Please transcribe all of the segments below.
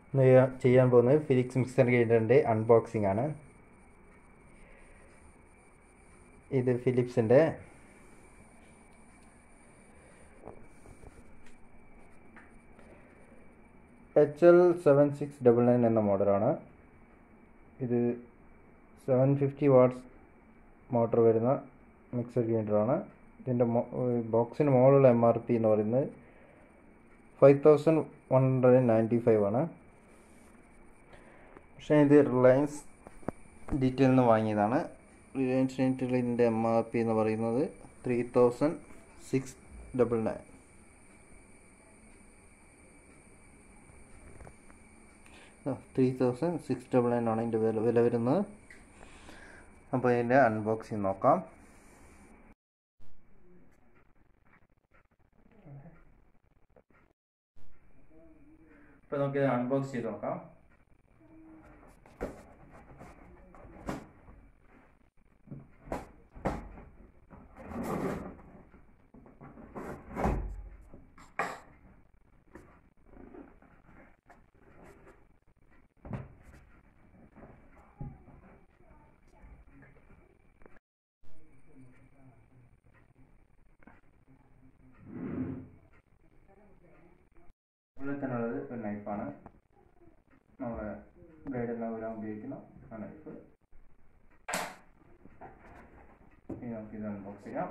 ഇന്ന് ചെയ്യാൻ പോകുന്നത് ഫിലിക്സ് മിക്സർ ഗ്രൈൻഡറിൻ്റെ അൺബോക്സിംഗ് ആണ് ഇത് ഫിലിപ്സിൻ്റെ H L seven six double nine എന്ന മോഡലാണ് ഇത് സെവൻ ഫിഫ്റ്റി വാട്ട്സ് മോട്ടർ വരുന്ന മിക്സർ ഗ്രൈൻഡറാണ് ഇതിൻ്റെ ബോക്സിന് മുകളിലുള്ള എം ആർ പി എന്ന് പറയുന്നത് five thousand one hundred ninety five ആണ് പക്ഷേ ഇത് റിലയൻസ് ഡീറ്റെയിൽ നിന്ന് വാങ്ങിയതാണ് റിലയൻസ് ഡീറ്റെയിലിൻ്റെ എം ആർ പി എന്ന് പറയുന്നത് three thousand six double nine three thousand six double nine ആണ് ഇതിൻ്റെ വില വില വരുന്നത് അപ്പോൾ ഇതിൻ്റെ അൺബോക്സിങ് നോക്കാം ഇപ്പോൾ നമുക്ക് അൺബോക്സ് ചെയ്ത് നോക്കാം ഉള്ളിൽ തന്നെ ഉള്ളത് ഒരു നൈഫാണ് നമ്മൾ ബ്ലേഡെല്ലാം ഊരാൻ ഉപയോഗിക്കുന്ന ആ നൈഫ് ഇനി നമുക്ക് ഇത് അൺബോക്സ് ചെയ്യാം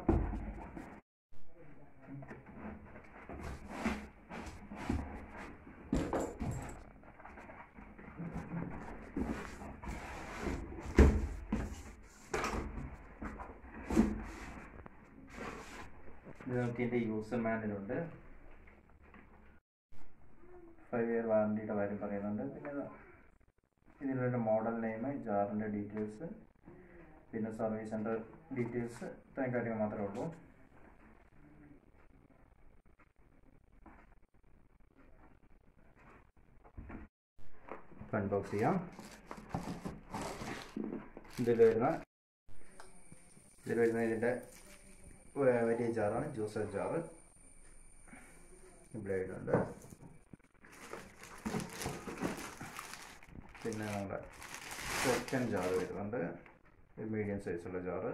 ഇത് നമുക്ക് ഇതിൻ്റെ യൂസർ മാനുവലുണ്ട് ഫൈവ് ഇയർ വാറണ്ടിയുടെ കാര്യം പറയുന്നുണ്ട് പിന്നെ ഇതിലുള്ള മോഡൽ നെയിം ജാറിൻ്റെ ഡീറ്റെയിൽസ് പിന്നെ സർവീസ് സെൻറ്റർ ഡീറ്റെയിൽസ് ഇത്രയും കാര്യങ്ങൾ മാത്രമേ ഉള്ളൂ അൺബോക്സ് ചെയ്യാം ഇതിൽ വരുന്ന ഇതിൽ വരുന്ന ഇതിൻ്റെ വലിയ ജാറാണ് ജ്യൂസർ ജാറ് ബ്ലേഡുണ്ട് പിന്നെ നമ്മുടെ സെക്കൻഡ് ജാറ് വരുന്നുണ്ട് മീഡിയം സൈസുള്ള ജാറ്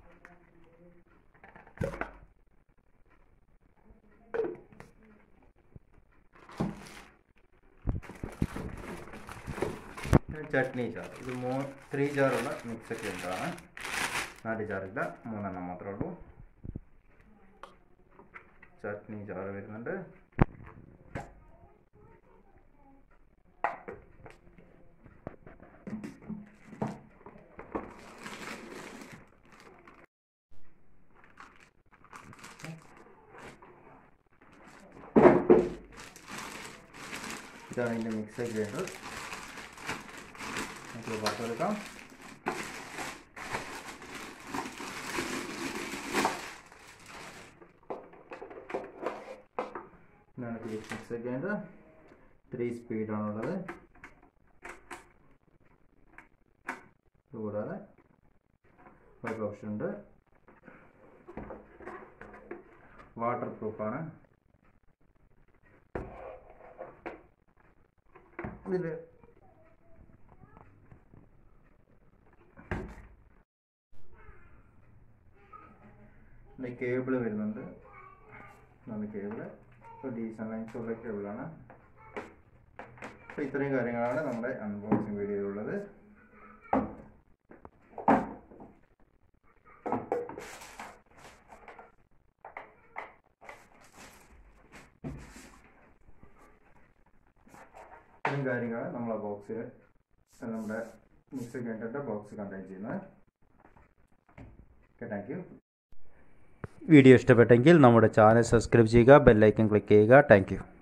ചട്നി ജാർ ഇത് മൂ ത്രീ ജാറുള്ള മിക്സൊക്കെ ഉണ്ടാണ് നാല് ജാറില്ല മൂന്നെണ്ണം മാത്രമേ ഉള്ളൂ ചട്നി ജാറ് വരുന്നുണ്ട് ഇതാണ് ഇതിൻ്റെ മിക്സർ ഗ്രൈൻഡർ നമുക്ക് പുറത്തെടുക്കാം ഇതാണ് ഫിലിപ്സ് മിക്സർ ഗ്രൈൻഡർ ത്രീ സ്പീഡാണുള്ളത് കൂടാതെ വൈപ്പ് ഓപ്ഷൻ ഉണ്ട് വാട്ടർ പ്രൂഫാണ് ഇതിൽ കേബിൾ വരുന്നുണ്ട് നല്ല കേബിള് ഇപ്പോൾ ഡീസൽ ലൈൻസുള്ള കേബിളാണ് അപ്പോൾ ഇത്രയും കാര്യങ്ങളാണ് നമ്മുടെ അൺബോക്സിങ് വീഡിയോയിലുള്ളത് ഇത്രയും കാര്യങ്ങളാണ് നമ്മളെ ബോക്സിൽ നമ്മുടെ മിക്സർ ഗ്രൈൻഡറിൻ്റെ ബോക്സ് കണ്ടെയ്ൻ ചെയ്യുന്നത് ഓക്കെ താങ്ക് യു വീഡിയോ ഇഷ്ടപ്പെട്ടെങ്കിൽ നമ്മുടെ ചാനൽ സബ്സ്ക്രൈബ് ചെയ്യുക ബെല്ലൈക്കൺ ക്ലിക്ക് ചെയ്യുക താങ്ക്